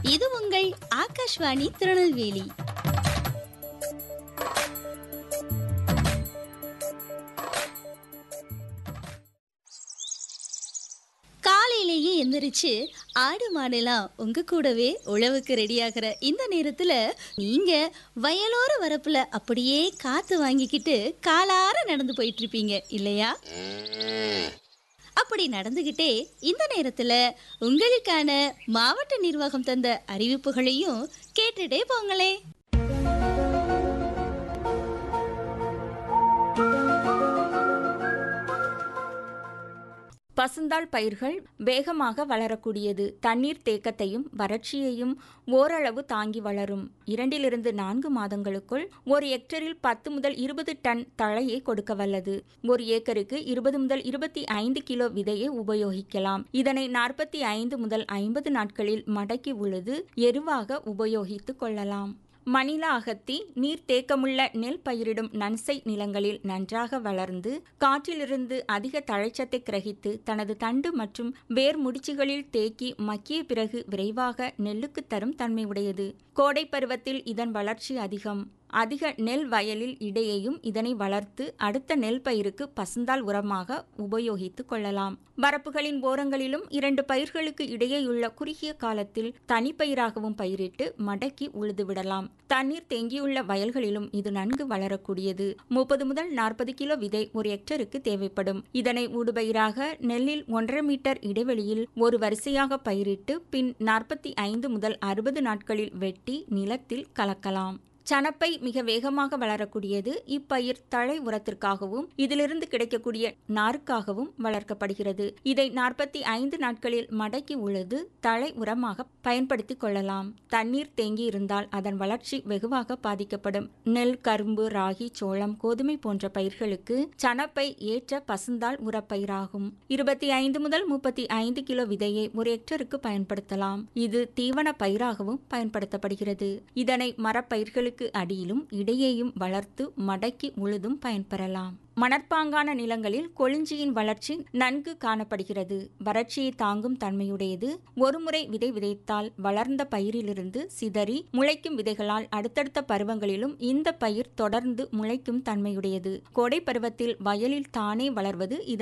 இது உங்கள் ஆகாஷ்வாணி திருநெல்வேலி காலையிலேயே எந்திரிச்சு ஆடு மாடெல்லாம் உங்க கூடவே உழவுக்கு ரெடியாகிற இந்த நேரத்துல நீங்க வயலோர வரப்புல அப்படியே காத்து வாங்கிக்கிட்டு காலார நடந்து போயிட்டு இருப்பீங்க இல்லையா அப்படி நடந்துகிட்டே இந்த நேரத்துல உங்களுக்கான மாவட்ட நிர்வாகம் தந்த அறிவிப்புகளையும் கேட்டுட்டே போங்களே பசுந்தாள் பயிர்கள் வேகமாக வளரக்கூடியது தண்ணீர் தேக்கத்தையும் வறட்சியையும் ஓரளவு தாங்கி வளரும் இரண்டிலிருந்து நான்கு மாதங்களுக்குள் ஒரு ஹெக்டரில் பத்து முதல் இருபது டன் தழையை கொடுக்க வல்லது ஒரு ஏக்கருக்கு இருபது முதல் இருபத்தி ஐந்து கிலோ விதையை உபயோகிக்கலாம் இதனை நாற்பத்தி ஐந்து முதல் ஐம்பது நாட்களில் மடக்கி உழுது எருவாக உபயோகித்துக் கொள்ளலாம் மணிலா அகத்தி நீர் தேக்கமுள்ள நெல் பயிரிடும் நன்சை நிலங்களில் நன்றாக வளர்ந்து காற்றிலிருந்து அதிக தழைச்சத்தை கிரகித்து தனது தண்டு மற்றும் வேர் முடிச்சுகளில் தேக்கி மக்கிய பிறகு விரைவாக நெல்லுக்கு தரும் தன்மை உடையது கோடை பருவத்தில் இதன் வளர்ச்சி அதிகம் அதிக நெல் வயலில் இடையேயும் இதனை வளர்த்து அடுத்த நெல் பயிருக்கு பசுந்தால் உரமாக உபயோகித்துக் கொள்ளலாம் வரப்புகளின் ஓரங்களிலும் இரண்டு பயிர்களுக்கு இடையேயுள்ள குறுகிய காலத்தில் தனிப்பயிராகவும் பயிரிட்டு மடக்கி உழுதுவிடலாம் தண்ணீர் தேங்கியுள்ள வயல்களிலும் இது நன்கு வளரக்கூடியது முப்பது முதல் நாற்பது கிலோ விதை ஒரு ஹெக்டருக்கு தேவைப்படும் இதனை ஊடுபயிராக நெல்லில் ஒன்றரை மீட்டர் இடைவெளியில் ஒரு வரிசையாக பயிரிட்டு பின் நாற்பத்தி ஐந்து முதல் அறுபது நாட்களில் வெட்டி நிலத்தில் கலக்கலாம் சணப்பை மிக வேகமாக வளரக்கூடியது இப்பயிர் தழை உரத்திற்காகவும் இதிலிருந்து கிடைக்கக்கூடிய நாருக்காகவும் வளர்க்கப்படுகிறது இதை நாற்பத்தி ஐந்து நாட்களில் மடக்கி உழுது தழை உரமாக பயன்படுத்திக் கொள்ளலாம் தண்ணீர் தேங்கி இருந்தால் அதன் வளர்ச்சி வெகுவாக பாதிக்கப்படும் நெல் கரும்பு ராகி சோளம் கோதுமை போன்ற பயிர்களுக்கு சணப்பை ஏற்ற பசுந்தாள் உரப்பயிராகும் இருபத்தி ஐந்து முதல் முப்பத்தி ஐந்து கிலோ விதையை ஒரு ஹெக்டருக்கு பயன்படுத்தலாம் இது தீவன பயிராகவும் பயன்படுத்தப்படுகிறது இதனை மரப்பயிர்களுக்கு நிலங்களுக்கு அடியிலும் இடையேயும் வளர்த்து மடக்கி உழுதும் பயன்பெறலாம் மணற்பாங்கான நிலங்களில் கொளிஞ்சியின் வளர்ச்சி நன்கு காணப்படுகிறது வறட்சியை தாங்கும் தன்மையுடையது ஒருமுறை விதை விதைத்தால் வளர்ந்த பயிரிலிருந்து சிதறி முளைக்கும் விதைகளால் அடுத்தடுத்த பருவங்களிலும் இந்த பயிர் தொடர்ந்து முளைக்கும் தன்மையுடையது கோடை பருவத்தில் வயலில் தானே வளர்வது இதன்